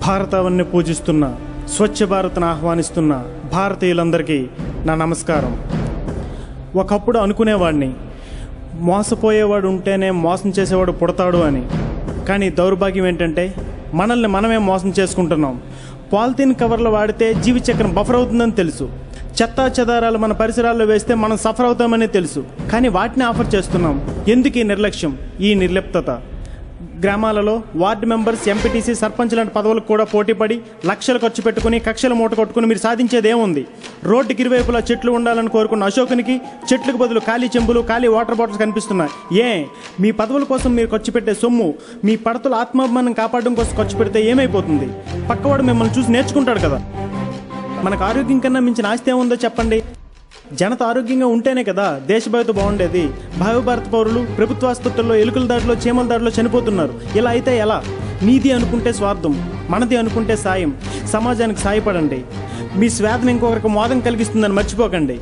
భారతావన్ని పూజిస్తున్న స్వచ్ఛ భారత్ను ఆహ్వానిస్తున్న భారతీయులందరికీ నా నమస్కారం ఒకప్పుడు అనుకునేవాడిని మోసపోయేవాడు ఉంటేనే మోసం చేసేవాడు పుడతాడు అని కానీ దౌర్భాగ్యం ఏంటంటే మనల్ని మనమే మోసం చేసుకుంటున్నాం పాలిథిన్ కవర్లు వాడితే జీవిచక్రం బఫర్ అవుతుందని తెలుసు చెత్తా చెదారాలు మన పరిసరాల్లో వేస్తే మనం సఫర్ అవుతామని తెలుసు కానీ వాటిని ఆఫర్ చేస్తున్నాం ఎందుకు ఈ నిర్లక్ష్యం ఈ నిర్లిప్తత గ్రామాలలో వార్డు మెంబర్స్ ఎంపీటీసీ సర్పంచ్ లాంటి పదవులకు కూడా పోటీపడి లక్షలు ఖర్చు పెట్టుకుని కక్షలు మూట కొట్టుకుని మీరు సాధించేది ఏముంది రోడ్డుకి ఇరువైపులా చెట్లు ఉండాలని కోరుకున్న అశోకునికి చెట్లకు బదులు ఖాళీ చెంబులు ఖాళీ వాటర్ బాటిల్స్ కనిపిస్తున్నాయి ఏ మీ పదవుల కోసం మీరు ఖర్చు పెట్టే సొమ్ము మీ పడతల ఆత్మాభిమానం కాపాడడం కోసం ఖర్చు పెడితే ఏమైపోతుంది పక్కవాడు మిమ్మల్ని చూసి నేర్చుకుంటాడు కదా మనకు ఆరోగ్యం కన్నా మించిన ఆస్తి ఏముందో చెప్పండి జనత ఆరోగ్యంగా ఉంటేనే కదా దేశ భవిత బాగుండేది భావి భారత పౌరులు ప్రభుత్వ ఆసుపత్రుల్లో ఎలుకల దాడిలో చీమల దాడిలో చనిపోతున్నారు ఇలా అయితే ఎలా నీది అనుకుంటే స్వార్థం మనది అనుకుంటే సాయం సమాజానికి సాయపడండి మీ స్వేదన ఇంకొకరికి మోదం కలిగిస్తుందని మర్చిపోకండి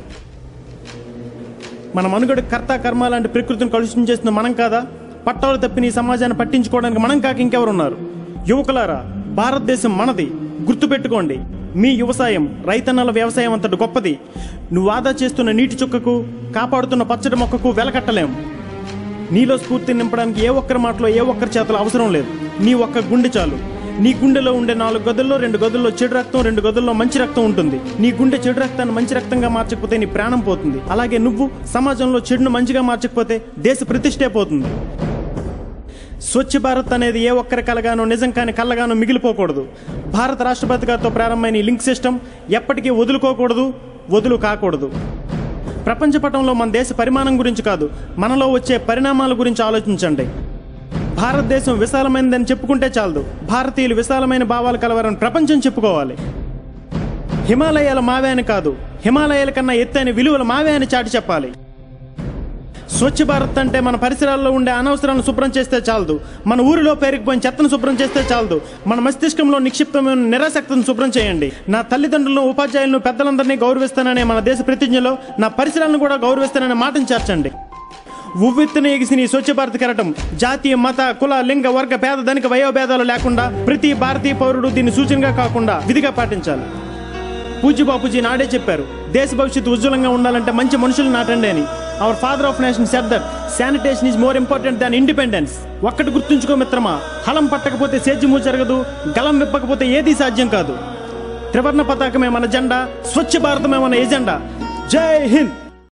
మన మనుగడ కర్త కర్మ లాంటి ప్రకృతిని కలుషితం చేస్తున్న మనం కాదా పట్టాలు తప్పిన ఈ సమాజాన్ని పట్టించుకోవడానికి మనం కాక ఇంకెవరున్నారు యువకులారా భారతదేశం మనది గుర్తుపెట్టుకోండి మీ వ్యవసాయం రైతన్నల వ్యవసాయం అంతటి గొప్పది నువ్వు ఆదా చేస్తున్న నీటి చుక్కకు కాపాడుతున్న పచ్చడి మొక్కకు వెలకట్టలేం నీలో స్ఫూర్తిని నింపడానికి ఏ ఒక్కరి మాటలో ఏ ఒక్కరి చేతలో అవసరం లేదు నీ ఒక్క గుండె చాలు నీ గుండెలో ఉండే నాలుగు గదుల్లో రెండు గదుల్లో చెడు రక్తం రెండు గదుల్లో మంచి రక్తం ఉంటుంది నీ గుండె చెడు రక్తాన్ని మంచి రక్తంగా మార్చకపోతే నీ ప్రాణం పోతుంది అలాగే నువ్వు సమాజంలో చెడును మంచిగా మార్చకపోతే దేశ ప్రతిష్టే పోతుంది స్వచ్ఛ భారత్ అనేది ఏ ఒక్కరి కలగానో నిజం కాని కళ్ళగానో మిగిలిపోకూడదు భారత రాష్ట్రపతి గారితో ప్రారంభమైన ఈ లింక్ సిస్టమ్ ఎప్పటికీ వదులుకోకూడదు వదులు కాకూడదు ప్రపంచ పటంలో మన దేశ పరిమాణం గురించి కాదు మనలో వచ్చే పరిణామాల గురించి ఆలోచించండి భారతదేశం విశాలమైనదని చెప్పుకుంటే చాలదు భారతీయులు విశాలమైన భావాలు కలవారని ప్రపంచం చెప్పుకోవాలి హిమాలయాల మావే అని కాదు హిమాలయాల కన్నా ఎత్తైన విలువలు మావే అని చాటి చెప్పాలి స్వచ్ఛ భారత్ అంటే మన పరిసరాల్లో ఉండే అనవసరాలను శుభ్రం చేస్తే చాలదు మన ఊరిలో పేరుకుపోయిన చెత్తను శుభ్రం చేస్తే చాలదు మన మస్తిష్కంలో నిక్షిప్తమైన నిరాసక్తను శుభ్రం చేయండి నా తల్లిదండ్రులను ఉపాధ్యాయులను పెద్దలందరినీ గౌరవిస్తాననే మన దేశ ప్రతిజ్ఞలో నా పరిసరాలను కూడా గౌరవిస్తాననే మాటను చేర్చండి ఉవ్వెత్తున ఎగిసిన ఈ స్వచ్ఛ భారత్ కెరటం జాతీయ మత కుల లింగ వర్గ పేద ధనిక వయోభేదాలు లేకుండా ప్రతి భారతీయ పౌరుడు దీన్ని సూచనగా కాకుండా విధిగా పాటించాలి పూజ్య బాపూజీ నాడే చెప్పారు దేశ భవిష్యత్తు ఉజ్వలంగా ఉండాలంటే మంచి మనుషులు నాటండి అని our father of nation said that sanitation is more important than independence ఒక్కటి గుర్తుంచుకో మిత్రమా హలం పట్టకపోతే సేద్యము జరగదు గలం విప్పకపోతే ఏదీ సాధ్యం కాదు త్రివర్ణ పతాకమే మన జెండా స్వచ్ఛ భారతమే మన ఎజెండా జై హింద్